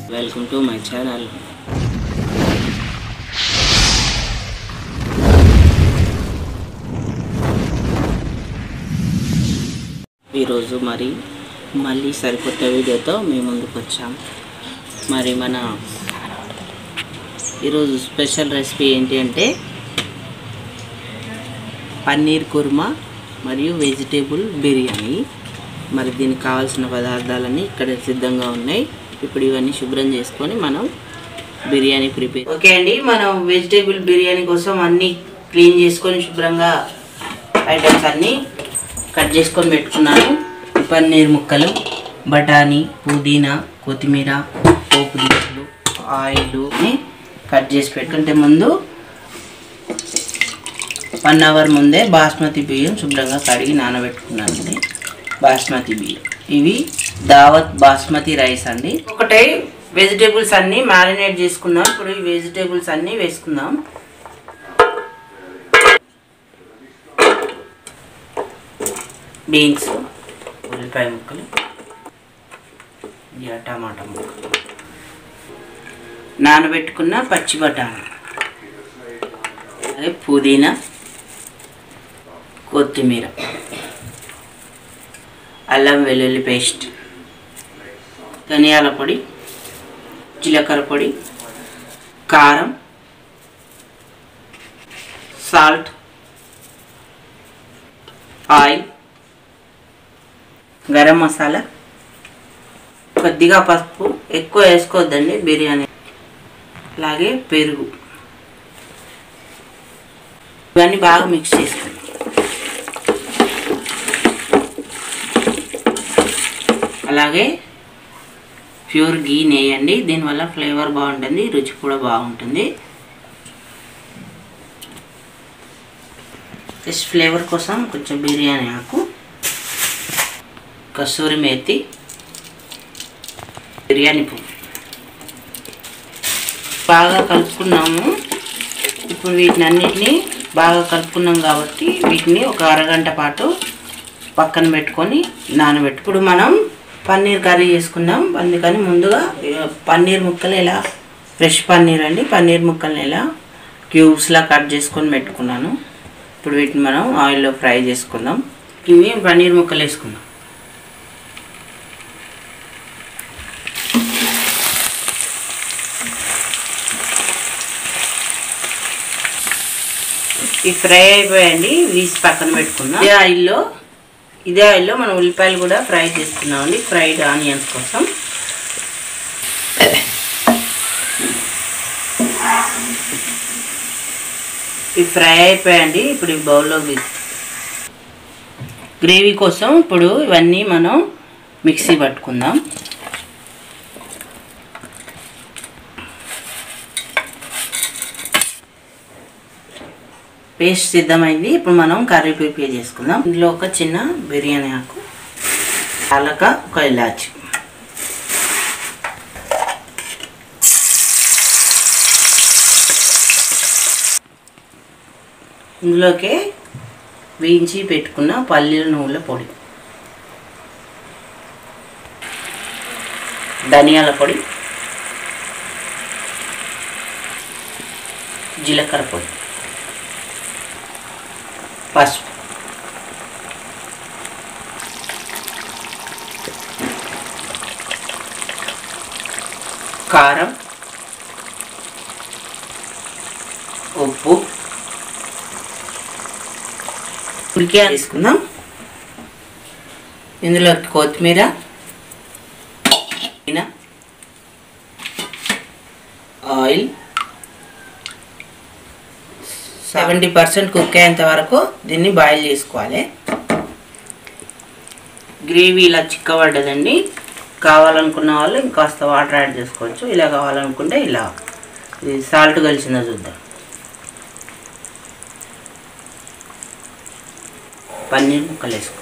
welcome to my channel ఈరోజు మరి మళ్ళీ సరికొత్త వీడియోతో మీ ముందుకు వచ్చాం మరి మన ఈరోజు స్పెషల్ రెసిపీ ఏంటి అంటే పన్నీర్ కుర్మా మరియు వెజిటేబుల్ బిర్యానీ మరి దీనికి కావాల్సిన పదార్థాలన్నీ ఇక్కడ సిద్ధంగా ఉన్నాయి ఇప్పుడు ఇవన్నీ శుభ్రం చేసుకొని మనం బిర్యానీ ప్రిపేర్ ఓకే అండి మనం వెజిటేబుల్ బిర్యానీ కోసం అన్నీ క్లీన్ చేసుకొని శుభ్రంగా ఐటమ్స్ అన్నీ కట్ చేసుకొని పెట్టుకున్నాను పన్నీర్ ముక్కలు బఠానీ పుదీనా కొత్తిమీర పోపు దినుసులు ఆయిల్ కట్ చేసి పెట్టుకుంటే ముందు వన్ అవర్ ముందే బాస్మతి బియ్యం శుభ్రంగా కడిగి నానబెట్టుకున్నానండి బాస్మతి బియ్యం ఇవి దావత్ బాస్మతి రైస్ అండి ఒకటే వెజిటేబుల్స్ అన్నీ మ్యారినేట్ చేసుకుందాం ఇప్పుడు ఈ వెజిటేబుల్స్ అన్నీ వేసుకుందాం బీన్స్ ఉల్లిపాయ ముక్కలు ఇక టమాటా ముక్కలు నానబెట్టుకున్న పచ్చి బఠానీ అలాగే పుదీనా కొత్తిమీర అల్లం వెల్లుల్లి పేస్ట్ ధనియాల పొడి జీలకర్ర పొడి కారం సాల్ట్ ఆయిల్ గరం మసాలా కొద్దిగా పసుపు ఎక్కువ వేసుకోవద్దండి బిర్యానీ అలాగే పెరుగు ఇవన్నీ బాగా మిక్స్ చేసుకోండి అలాగే ప్యూర్ గీ నెయ్యండి దీనివల్ల ఫ్లేవర్ బాగుంటుంది రుచి కూడా బాగుంటుంది జస్ట్ ఫ్లేవర్ కోసం కొంచెం బిర్యానీ ఆకు కస్తూరి మేతి బిర్యానీ పువ్వు బాగా కలుపుకున్నాము ఇప్పుడు వీటిని అన్నిటిని బాగా కలుపుకున్నాం కాబట్టి వీటిని ఒక అరగంట పాటు పక్కన పెట్టుకొని నానబెట్టు ఇప్పుడు మనం పన్నీర్ కర్రీ చేసుకుందాం అందుకని ముందుగా ఇక పన్నీర్ ముక్కలు ఎలా ఫ్రెష్ పన్నీర్ అండి పన్నీర్ ముక్కల్ని ఎలా క్యూబ్స్లా కట్ చేసుకొని పెట్టుకున్నాను ఇప్పుడు వీటిని మనం ఆయిల్లో ఫ్రై చేసుకుందాం ఇవి పన్నీర్ ముక్కలు వేసుకుందాం ఇవి ఫ్రై అయిపోయాయండి వీసి పక్కన పెట్టుకుందాం ఇదే ఆయిల్లో ఇదే ఆయిల్లో మనం ఉల్లిపాయలు కూడా ఫ్రై చేసుకున్నామండి ఫ్రైడ్ ఆనియన్స్ కోసం ఇవి ఫ్రై అయిపోయాయండి ఇప్పుడు ఈ బౌల్లో గ్రేవీ కోసం ఇప్పుడు ఇవన్నీ మనం మిక్సీ పట్టుకుందాం పేస్ట్ సిద్ధమైంది ఇప్పుడు మనం కర్రీ ప్రిపేర్ చేసుకుందాం ఇందులో ఒక చిన్న బిర్యానీ ఆకు అలక ఒక ఇలాచి ఇందులోకి వేయించి పెట్టుకున్న పల్లీల నువ్వుల పొడి ధనియాల పొడి జీలకర్ర పొడి పసుపు కారం ఉప్పు ఉడికే తీసుకుందాం ఇందులో కొత్తిమీర పుదీనా, ఆయిల్ సెవెంటీ పర్సెంట్ కుక్ అయ్యేంత వరకు దీన్ని బాయిల్ చేసుకోవాలి గ్రేవీ ఇలా చిక్కబడ్డదండి కావాలనుకున్న వాళ్ళు ఇంకాస్త వాటర్ యాడ్ చేసుకోవచ్చు ఇలా కావాలనుకుంటే ఇలా ఇది సాల్ట్ కలిసిందో చూద్దాం పన్నీర్ ముక్కలు వేసుకో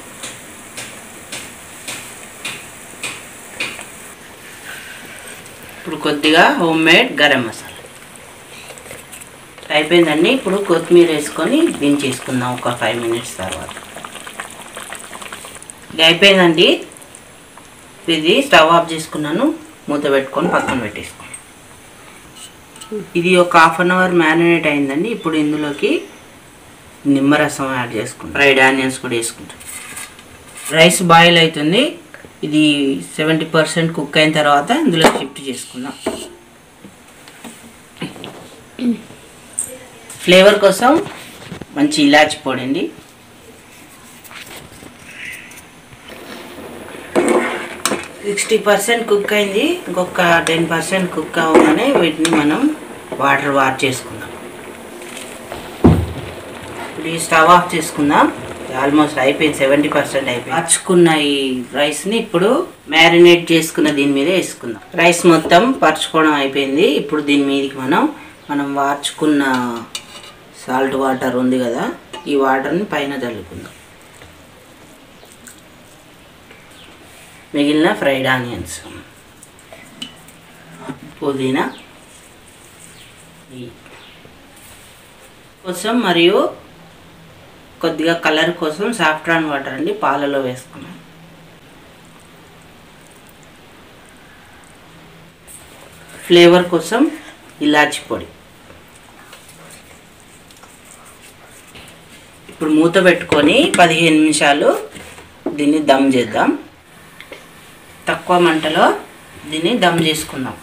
ఇప్పుడు కొద్దిగా హోమ్ మేడ్ గరం మసాలా అయిపోయిందండి ఇప్పుడు కొత్తిమీర వేసుకొని దించేసుకుందాం ఒక ఫైవ్ మినిట్స్ తర్వాత ఇది అయిపోయిందండి ఇది స్టవ్ ఆఫ్ చేసుకున్నాను మూత పెట్టుకొని పక్కన పెట్టేసుకోండి ఇది ఒక హాఫ్ అన్ అవర్ మ్యారినేట్ అయిందండి ఇప్పుడు ఇందులోకి నిమ్మరసం యాడ్ చేసుకుంటాం ఫ్రైడ్ ఆనియన్స్ కూడా వేసుకుంటాం రైస్ బాయిల్ అవుతుంది ఇది సెవెంటీ పర్సెంట్ కుక్ అయిన తర్వాత ఇందులో షిఫ్ట్ చేసుకుందాం ఫ్లేవర్ కోసం మంచి ఇలాచి పొడండి సిక్స్టీ పర్సెంట్ కుక్ అయింది ఇంకొక టెన్ పర్సెంట్ కుక్ అవ్వగానే వీటిని మనం వాటర్ వాష్ చేసుకుందాం ఇప్పుడు ఈ స్టవ్ ఆఫ్ చేసుకుందాం ఆల్మోస్ట్ అయిపోయింది సెవెంటీ పర్సెంట్ అయిపోయింది పరుచుకున్న ఈ రైస్ని ఇప్పుడు మ్యారినేట్ చేసుకున్న దీని మీద వేసుకుందాం రైస్ మొత్తం పరుచుకోవడం అయిపోయింది ఇప్పుడు దీని మీదకి మనం మనం వార్చుకున్న సాల్ట్ వాటర్ ఉంది కదా ఈ వాటర్ని పైన చల్లుకుందాం మిగిలిన ఫ్రైడ్ ఆనియన్స్ పుదీనా ఈ కోసం మరియు కొద్దిగా కలర్ కోసం సాఫ్రాన్ వాటర్ అండి పాలలో వేసుకున్నాం ఫ్లేవర్ కోసం ఇలాచి పొడి ఇప్పుడు మూత పెట్టుకొని పదిహేను నిమిషాలు దీన్ని దమ్ చేద్దాం తక్కువ మంటలో దీన్ని దమ్ చేసుకుందాం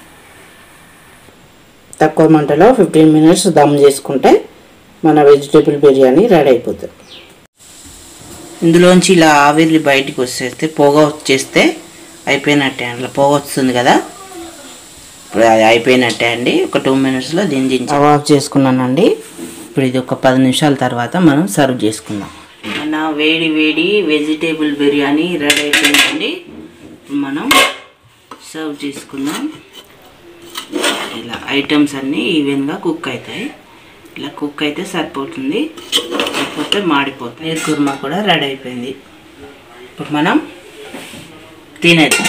తక్కువ మంటలో ఫిఫ్టీన్ మినిట్స్ దమ్ చేసుకుంటే మన వెజిటేబుల్ బిర్యానీ రెడీ అయిపోతుంది ఇందులోంచి ఇలా ఆవిరి బయటికి వచ్చేస్తే పొగ వచ్చేస్తే అయిపోయినట్టే అట్లా పొగ వస్తుంది కదా ఇప్పుడు అది అయిపోయినట్టే అండి ఒక టూ మినిట్స్లో దీన్ని దించి ఆఫ్ చేసుకున్నానండి ఇప్పుడు ఇది ఒక పది నిమిషాల తర్వాత మనం సర్వ్ చేసుకుందాం మన వేడి వేడి వెజిటేబుల్ బిర్యానీ రెడీ అయిపోయిందండి ఇప్పుడు మనం సర్వ్ చేసుకుందాం ఇలా ఐటమ్స్ అన్నీ ఈవెన్గా కుక్ అవుతాయి ఇలా కుక్ అయితే సరిపోతుంది లేకపోతే మాడిపోతుంది నీరు కుర్మా కూడా రెడీ అయిపోయింది ఇప్పుడు మనం తినేద్దాం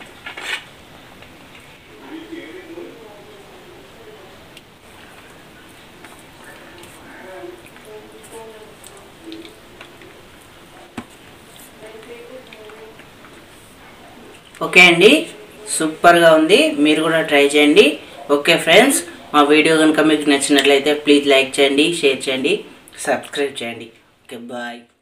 ఓకే అండి సూపర్గా ఉంది మీరు కూడా ట్రై చేయండి ఓకే ఫ్రెండ్స్ మా వీడియో కనుక మీకు నచ్చినట్లయితే ప్లీజ్ లైక్ చేయండి షేర్ చేయండి సబ్స్క్రైబ్ చేయండి ఓకే బాయ్